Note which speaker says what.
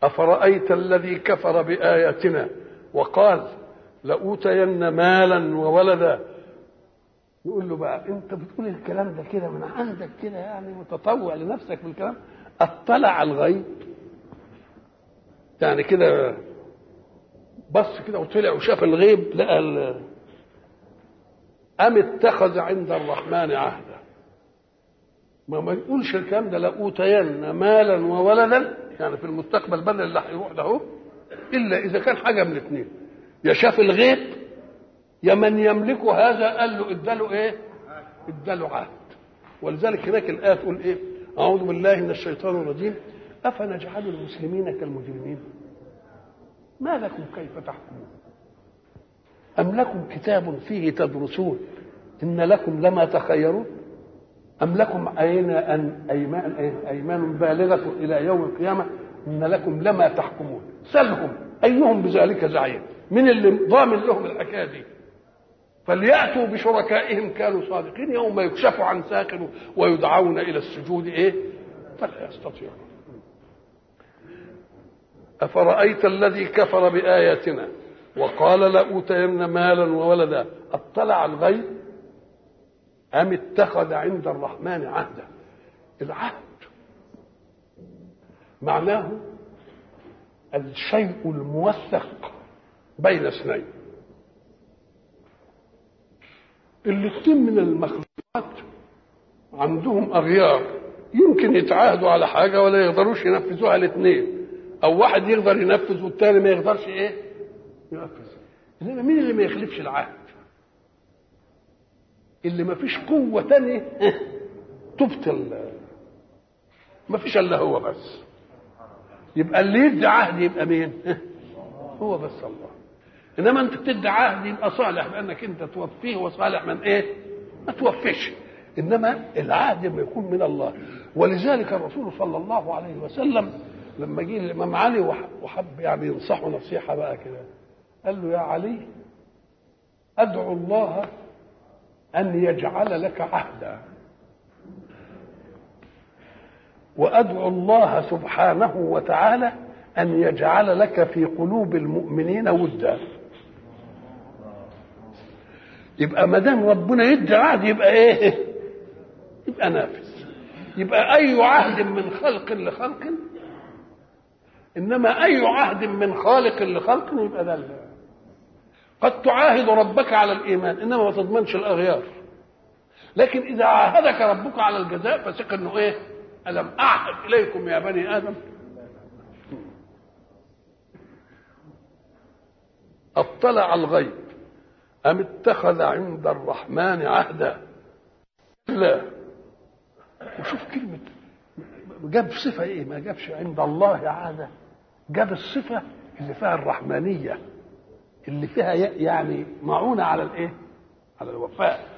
Speaker 1: أفرأيت الذي كفر بآياتنا وقال لأوتين مالا وولدا يقول له بقى انت بتقول الكلام ده كده من عندك كده يعني متطوع لنفسك بالكلام اطلع الغيب يعني كده بص كده وطلع وشاف الغيب لقى ال- أم اتخذ عند الرحمن عهدا ما ما يقولش الكلام ده لأوتين مالا وولدا يعني في المستقبل بدل اللي هيروح ده هو إلا إذا كان حاجة من الاثنين يا شاف الغيب يا من يملك هذا قال له اداله ايه؟ اداله عهد ولذلك هناك الآية تقول ايه؟ أعوذ بالله من الشيطان الرجيم أفنجعل المسلمين كالمجرمين؟ ما لكم كيف تحكمون؟ أم لكم كتاب فيه تدرسون إن لكم لما تخيرون أم لكم أين أن أيمان إيه؟ أيمان بالغة إلى يوم القيامة إن لكم لما تحكمون سلهم أيهم بذلك زعيم من اللي ضامن لهم الحكاية دي فليأتوا بشركائهم كانوا صادقين يوم يكشف عن ساق ويدعون إلى السجود إيه فلا يستطيعون أفرأيت الذي كفر بآياتنا وقال لأوتين مالا وولدا اطلع الغيب أم اتخذ عند الرحمن عهدا العهد معناه الشيء الموثق بين اثنين الاثنين من المخلوقات عندهم اغيار يمكن يتعاهدوا على حاجه ولا يقدروش ينفذوها الاثنين او واحد يقدر ينفذ والتاني ما يقدرش ايه ينفذ انما مين اللي ما يخلفش العهد اللي ما فيش قوه تانية تبطل ما فيش الا هو بس يبقى اللي يدي عهد يبقى مين هو بس الله انما انت تدي عهد يبقى صالح بانك انت توفيه وصالح من ايه ما توفيش انما العهد لما يكون من الله ولذلك الرسول صلى الله عليه وسلم لما جه الامام علي وح- وحب يعني ينصحه نصيحه بقى كده قال له يا علي ادعو الله ان يجعل لك عهدا وادعو الله سبحانه وتعالى ان يجعل لك في قلوب المؤمنين ودا يبقى ما دام ربنا يدي عهد يبقى ايه يبقى نافذ يبقى اي عهد من خلق لخلق انما اي عهد من خالق لخلق يبقى ده ال- قد تعاهد ربك على الايمان انما ما تضمنش الاغيار لكن اذا عاهدك ربك على الجزاء فثق انه ايه الم اعهد اليكم يا بني ادم اطلع الغيب ام اتخذ عند الرحمن عهدا لا وشوف كلمه جاب صفه ايه ما جابش عند الله عهدا جاب الصفه اللي فيها الرحمانيه اللي فيها ي- يعني معونه على الايه على الوفاء